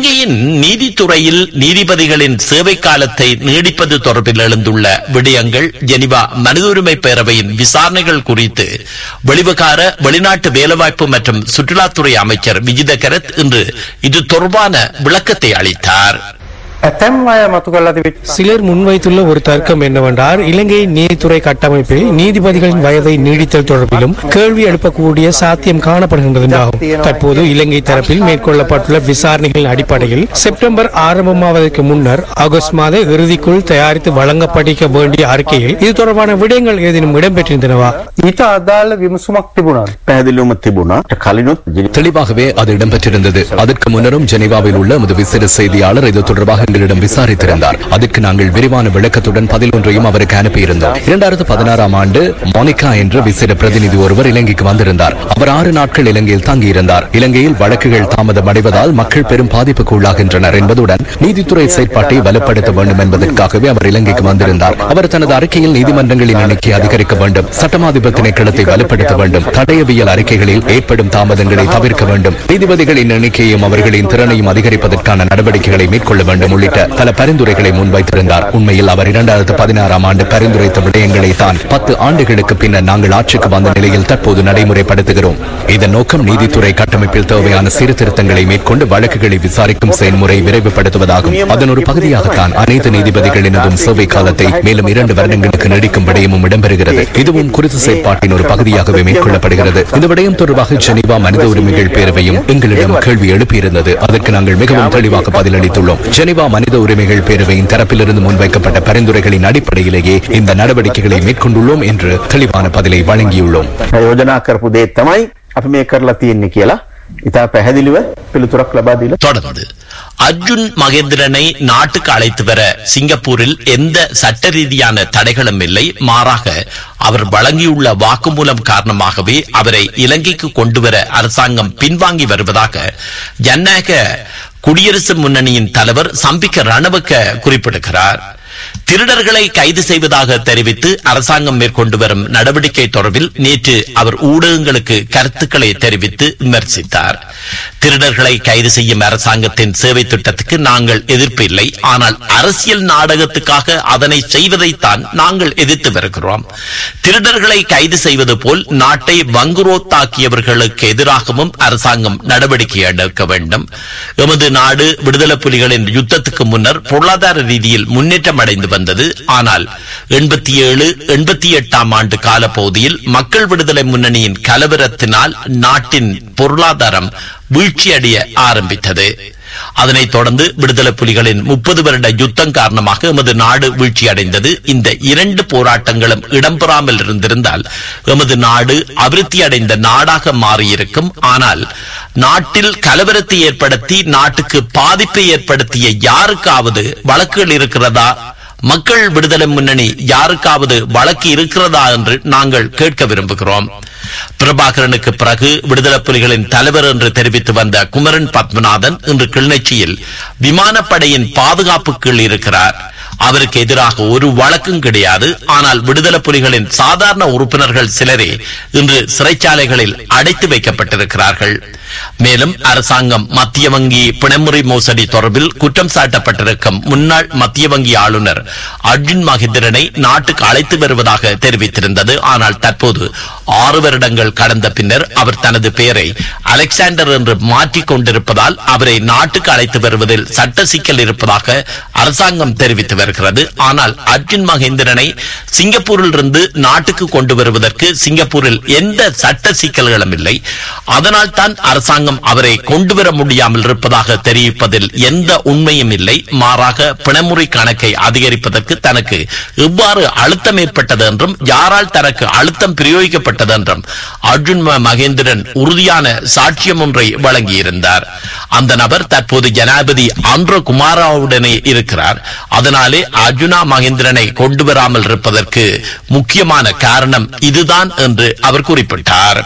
இலங்கையின் நீதித்துறையில் நீதிபதிகளின் சேவை காலத்தை நீடிப்பது தொடர்பில் எழுந்துள்ள விடயங்கள் ஜெனிவா மனித உரிமை பேரவையின் விசாரணைகள் குறித்து வெளிவகார வெளிநாட்டு வேலைவாய்ப்பு மற்றும் சுற்றுலாத்துறை அமைச்சர் விஜித கரத் இன்று இது தொடர்பான விளக்கத்தை அளித்தார் ඇතැම් අය මතු කරලා තිබිච්ච சிலர் முன்வைத்துள்ள ஒரு தர்க்கம் என்னவென்றால் இலங்கை நீதித்துறை கட்டமைப்பில் நீதிபதிகளின் வயதை நீடித்தல் தொடர்பிலும் கேள்வி எழுப்பக்கூடிய சாத்தியம் காணப்படுகின்றது என்றாகும் தற்போது இலங்கை தரப்பில் மேற்கொள்ளப்பட்டுள்ள விசாரணைகளின் அடிப்படையில் செப்டம்பர் ஆரம்பமாவதற்கு முன்னர் ஆகஸ்ட் மாத இறுதிக்குள் தயாரித்து வழங்கப்பட்டிருக்க வேண்டிய அறிக்கையில் இது தொடர்பான விடயங்கள் ஏதேனும் இடம்பெற்றிருந்தனவா ඊට අදාළ විමසුමක් තිබුණාද පැහැදිලිවම තිබුණා කලිනුත් ජිනි- தெளிவாகவே அது இடம்பெற்றிருந்தது அதற்கு முன்னரும் ஜெனீவாவில் உள்ள எமது விசேட செய்தியாளர் இது தொடர்பாக எங்களிடம் விசாரித்திருந்தார் அதற்கு நாங்கள் விரிவான விளக்கத்துடன் பதில் ஒன்றையும் அவருக்கு அனுப்பியிருந்தோம் இரண்டாயிரத்து பதினாறாம் ஆண்டு மோனிகா என்ற விசேட பிரதிநிதி ஒருவர் இலங்கைக்கு வந்திருந்தார் அவர் ஆறு நாட்கள் இலங்கையில் தங்கியிருந்தார் இலங்கையில் வழக்குகள் தாமதம் அடைவதால் மக்கள் பெரும் பாதிப்புக்கு உள்ளாகின்றனர் என்பதுடன் நீதித்துறை செயற்பாட்டை வலுப்படுத்த வேண்டும் என்பதற்காகவே அவர் இலங்கைக்கு வந்திருந்தார் அவர் தனது அறிக்கையில் நீதிமன்றங்களின் எண்ணிக்கை அதிகரிக்க வேண்டும் சட்டமாதிப திணைக்களத்தை வலுப்படுத்த வேண்டும் தடயவியல் அறிக்கைகளில் ஏற்படும் தாமதங்களை தவிர்க்க வேண்டும் நீதிபதிகளின் எண்ணிக்கையும் அவர்களின் திறனையும் அதிகரிப்பதற்கான நடவடிக்கைகளை மேற்கொள்ள வேண்டும் உள்ளிட்ட பல பரிந்துரைகளை முன்வைத்திருந்தார் உண்மையில் அவர் இரண்டாயிரத்து பதினாறாம் ஆண்டு பரிந்துரைத்த விடயங்களை தான் பத்து ஆண்டுகளுக்கு பின்னர் நாங்கள் ஆட்சிக்கு வந்த நிலையில் தற்போது நடைமுறைப்படுத்துகிறோம் இதன் நோக்கம் நீதித்துறை கட்டமைப்பில் தேவையான சீர்திருத்தங்களை மேற்கொண்டு வழக்குகளை விசாரிக்கும் செயல்முறை விரைவுபடுத்துவதாகும் அதன் ஒரு பகுதியாகத்தான் அனைத்து நீதிபதிகளினதும் சேவை காலத்தை மேலும் இரண்டு வருடங்களுக்கு நீடிக்கும் விடயமும் இடம்பெறுகிறது இதுவும் குறித்த செயற்பாட்டின் ஒரு பகுதியாகவே மேற்கொள்ளப்படுகிறது இந்த விடயம் தொடர்பாக ஜெனீவா மனித உரிமைகள் பேரவையும் எங்களிடம் கேள்வி எழுப்பியிருந்தது அதற்கு நாங்கள் மிகவும் தெளிவாக பதிலளித்துள்ளோம் ஜெனீவா மனித உரிமைகள் பேரவையின் தரப்பிலிருந்து முன்வைக்கப்பட்ட பரிந்துரைகளின் அடிப்படையிலேயே இந்த நடவடிக்கைகளை மேற்கொண்டுள்ளோம் என்று தெளிவான பதிலை வழங்கியுள்ளோம் යෝජනා කරපු දේ තමයි අපි මේ කරලා තියෙන්නේ කියලා ඉතා පැහැදිලිව පිළිතුරක් ලබා දීලා தொடர்ந்து அர்ஜுன் மகேந்திரனை நாட்டுக்கு அழைத்து வர சிங்கப்பூரில் எந்த சட்ட ரீதியான தடைகளும் இல்லை மாறாக அவர் வழங்கியுள்ள வாக்குமூலம் காரணமாகவே அவரை இலங்கைக்கு கொண்டுவர அரசாங்கம் பின்வாங்கி வருவதாக ஜனநாயக குடியரசு முன்னணியின் தலைவர் சம்பிக்க ரணவக்க குறிப்பிடுகிறார் திருடர்களை கைது செய்வதாக தெரிவித்து அரசாங்கம் மேற்கொண்டு வரும் நடவடிக்கை தொடர்பில் நேற்று அவர் ஊடகங்களுக்கு கருத்துக்களை தெரிவித்து விமர்சித்தார் திருடர்களை கைது செய்யும் அரசாங்கத்தின் சேவை திட்டத்துக்கு நாங்கள் எதிர்ப்பு இல்லை ஆனால் அரசியல் நாடகத்துக்காக அதனை செய்வதைத்தான் நாங்கள் எதிர்த்து வருகிறோம் திருடர்களை கைது செய்வது போல் நாட்டை வங்குரோத்தாக்கியவர்களுக்கு எதிராகவும் அரசாங்கம் நடவடிக்கை எடுக்க வேண்டும் எமது நாடு விடுதலை புலிகளின் யுத்தத்துக்கு முன்னர் பொருளாதார ரீதியில் முன்னேற்றம் அடைந்து வந்தது ஆனால் எண்பத்தி ஏழு எண்பத்தி எட்டாம் ஆண்டு காலப்பகுதியில் மக்கள் விடுதலை முன்னணியின் கலவரத்தினால் நாட்டின் பொருளாதாரம் வீழ்ச்சியடைய ஆரம்பித்தது அதனைத் தொடர்ந்து விடுதலை புலிகளின் முப்பது வருட யுத்தம் காரணமாக எமது நாடு வீழ்ச்சியடைந்தது இந்த இரண்டு போராட்டங்களும் இடம்பெறாமல் இருந்திருந்தால் எமது நாடு அபிவிருத்தி அடைந்த நாடாக மாறியிருக்கும் ஆனால் நாட்டில் கலவரத்தை ஏற்படுத்தி நாட்டுக்கு பாதிப்பை ஏற்படுத்திய யாருக்காவது வழக்குகள் இருக்கிறதா மக்கள் விடுதலை முன்னணி யாருக்காவது வழக்கு இருக்கிறதா என்று நாங்கள் கேட்க விரும்புகிறோம் பிரபாகரனுக்கு பிறகு விடுதலை புலிகளின் தலைவர் என்று தெரிவித்து வந்த குமரன் பத்மநாதன் இன்று கிளிநொச்சியில் விமானப்படையின் பாதுகாப்பு கீழ் இருக்கிறார் அவருக்கு எதிராக ஒரு வழக்கும் கிடையாது ஆனால் விடுதலை புலிகளின் சாதாரண உறுப்பினர்கள் சிலரே இன்று சிறைச்சாலைகளில் அடைத்து வைக்கப்பட்டிருக்கிறார்கள் மேலும் அரசாங்கம் மத்திய வங்கி பிணமுறை மோசடி தொடர்பில் குற்றம் சாட்டப்பட்டிருக்கும் முன்னாள் மத்திய வங்கி ஆளுநர் அர்ஜுன் மகேந்திரனை நாட்டுக்கு அழைத்து வருவதாக தெரிவித்திருந்தது ஆனால் தற்போது ஆறு வருடங்கள் கடந்த பின்னர் அவர் தனது பெயரை அலெக்சாண்டர் என்று மாற்றிக் கொண்டிருப்பதால் அவரை நாட்டுக்கு அழைத்து வருவதில் சட்ட சிக்கல் இருப்பதாக அரசாங்கம் தெரிவித்து வருகிறது ஆனால் அர்ஜுன் மகேந்திரனை சிங்கப்பூரில் இருந்து நாட்டுக்கு கொண்டு வருவதற்கு சிங்கப்பூரில் எந்த சட்ட சிக்கல்களும் இல்லை அதனால் தான் அரசாங்கம் அவரை கொண்டு வர முடியாமல் இருப்பதாக தெரிவிப்பதில் எந்த உண்மையும் இல்லை மாறாக பிணமுறை கணக்கை அதிகரிப்பதற்கு தனக்கு எவ்வாறு அழுத்தம் ஏற்பட்டது என்றும் யாரால் தனக்கு அழுத்தம் பிரயோகிக்கப்பட்டது என்றும் அர்ஜுன் ம- மகேந்திரன் உறுதியான சாட்சியம் ஒன்றை வழங்கியிருந்தார் அந்த நபர் தற்போது ஜனாதிபதி ஆந்திர குமாராவுடனே இருக்கிறார் அதனாலே அர்ஜுனா மகேந்திரனை கொண்டு வராமல் இருப்பதற்கு முக்கியமான காரணம் இதுதான் என்று அவர் குறிப்பிட்டார்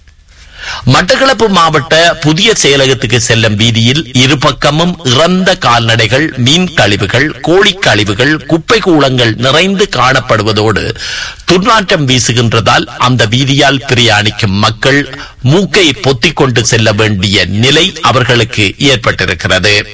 மட்டக்களப்பு மாவட்ட புதிய செயலகத்துக்கு செல்லும் வீதியில் இரு பக்கமும் இறந்த கால்நடைகள் மீன் கழிவுகள் கோழி கழிவுகள் குப்பை கூளங்கள் நிறைந்து காணப்படுவதோடு துர்நாற்றம் வீசுகின்றதால் அந்த வீதியால் பிரயாணிக்கும் மக்கள் மூக்கை பொத்திக் கொண்டு செல்ல வேண்டிய நிலை அவர்களுக்கு ஏற்பட்டிருக்கிறது